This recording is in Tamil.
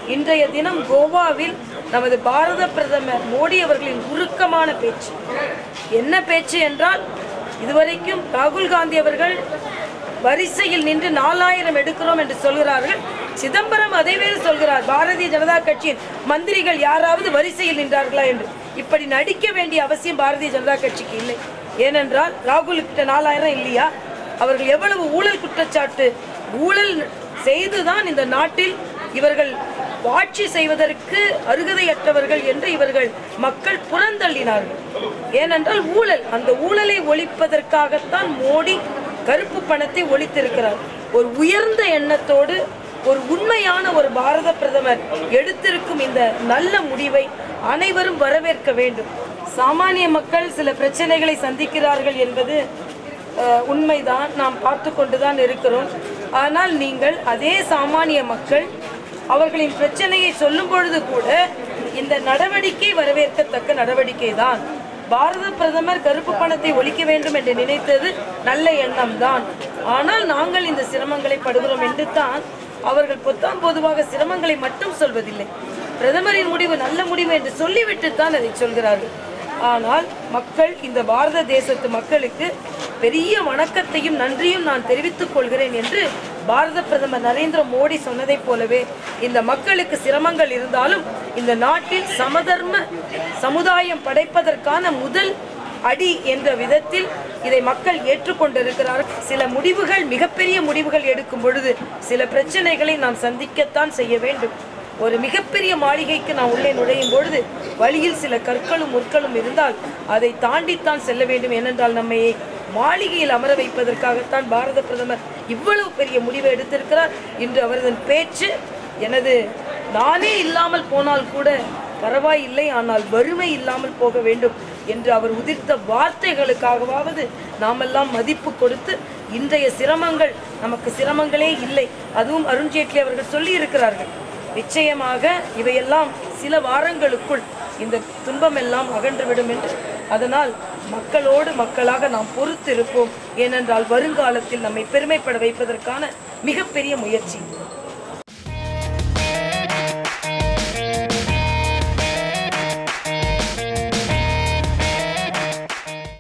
இன்றைய தினம் கோவாவில் நமது பாரத பிரதமர் மோடி அவர்களின் உருக்கமான பேச்சு என்ன பேச்சு என்றால் இதுவரைக்கும் ராகுல் காந்தி அவர்கள் வரிசையில் நின்று நாலாயிரம் எடுக்கிறோம் என்று சொல்கிறார்கள் சிதம்பரம் அதை வேறு சொல்கிறார் பாரதிய ஜனதா கட்சியின் மந்திரிகள் யாராவது வரிசையில் நின்றார்களா என்று இப்படி நடிக்க வேண்டிய அவசியம் பாரதிய ஜனதா கட்சிக்கு இல்லை ஏனென்றால் ராகுல் கிட்ட நாலாயிரம் இல்லையா அவர்கள் எவ்வளவு ஊழல் குற்றச்சாட்டு ஊழல் செய்துதான் இந்த நாட்டில் இவர்கள் ஆட்சி செய்வதற்கு அருகதையற்றவர்கள் என்று இவர்கள் மக்கள் புறந்தள்ளினார்கள் ஏனென்றால் ஊழல் அந்த ஊழலை ஒழிப்பதற்காகத்தான் மோடி கருப்பு பணத்தை ஒழித்திருக்கிறார் ஒரு உயர்ந்த எண்ணத்தோடு ஒரு உண்மையான ஒரு பாரத பிரதமர் எடுத்திருக்கும் இந்த நல்ல முடிவை அனைவரும் வரவேற்க வேண்டும் சாமானிய மக்கள் சில பிரச்சனைகளை சந்திக்கிறார்கள் என்பது அஹ், உண்மைதான் நாம் பார்த்து கொண்டுதான் இருக்கிறோம் ஆனால் நீங்கள் அதே சாமானிய மக்கள் அவர்களின் பிரச்சனையை சொல்லும் பொழுது கூட இந்த நடவடிக்கை வரவேற்கத்தக்க நடவடிக்கை தான் பாரத பிரதமர் கருப்பு பணத்தை ஒழிக்க வேண்டும் என்று நினைத்தது நல்ல எண்ணம் தான் ஆனால் நாங்கள் இந்த சிரமங்களை படுகிறோம் என்று தான் அவர்கள் பொத்தாம் பொதுவாக சிரமங்களை மட்டும் சொல்வதில்லை பிரதமரின் முடிவு நல்ல முடிவு என்று சொல்லிவிட்டு தான் அதை சொல்கிறார்கள் ஆனால் மக்கள் இந்த பாரத தேசத்து மக்களுக்கு பெரிய வணக்கத்தையும் நன்றியும் நான் தெரிவித்துக் கொள்கிறேன் என்று பாரத பிரதமர் நரேந்திர மோடி சொன்னதைப் போலவே இந்த மக்களுக்கு சிரமங்கள் இருந்தாலும் இந்த நாட்டில் சமதர்ம சமுதாயம் படைப்பதற்கான முதல் அடி என்ற விதத்தில் இதை மக்கள் ஏற்றுக்கொண்டிருக்கிறார்கள் சில முடிவுகள் மிகப்பெரிய முடிவுகள் எடுக்கும் பொழுது சில பிரச்சனைகளை நாம் சந்திக்கத்தான் செய்ய வேண்டும் ஒரு மிகப்பெரிய மாளிகைக்கு நான் உள்ளே நுழையும் பொழுது வழியில் சில கற்களும் முற்களும் இருந்தால் அதை தாண்டித்தான் செல்ல வேண்டும் ஏனென்றால் நம்மை மாளிகையில் அமர வைப்பதற்காகத்தான் பாரத பிரதமர் இவ்வளவு பெரிய முடிவை எடுத்திருக்கிறார் இன்று அவரது பேச்சு எனது நானே இல்லாமல் போனால் கூட பரவாயில்லை ஆனால் வறுமை இல்லாமல் போக வேண்டும் என்று அவர் உதிர்த்த வார்த்தைகளுக்காகவாவது நாமெல்லாம் மதிப்பு கொடுத்து இன்றைய சிரமங்கள் நமக்கு சிரமங்களே இல்லை அதுவும் அருண்ஜேட்லி அவர்கள் சொல்லி இருக்கிறார்கள் நிச்சயமாக இவையெல்லாம் சில வாரங்களுக்குள் இந்த துன்பமெல்லாம் அகன்றுவிடும் என்று அதனால் மக்களோடு மக்களாக நாம் பொறுத்திருப்போம் ஏனென்றால் வருங்காலத்தில் நம்மை பெருமைப்பட வைப்பதற்கான மிகப்பெரிய முயற்சி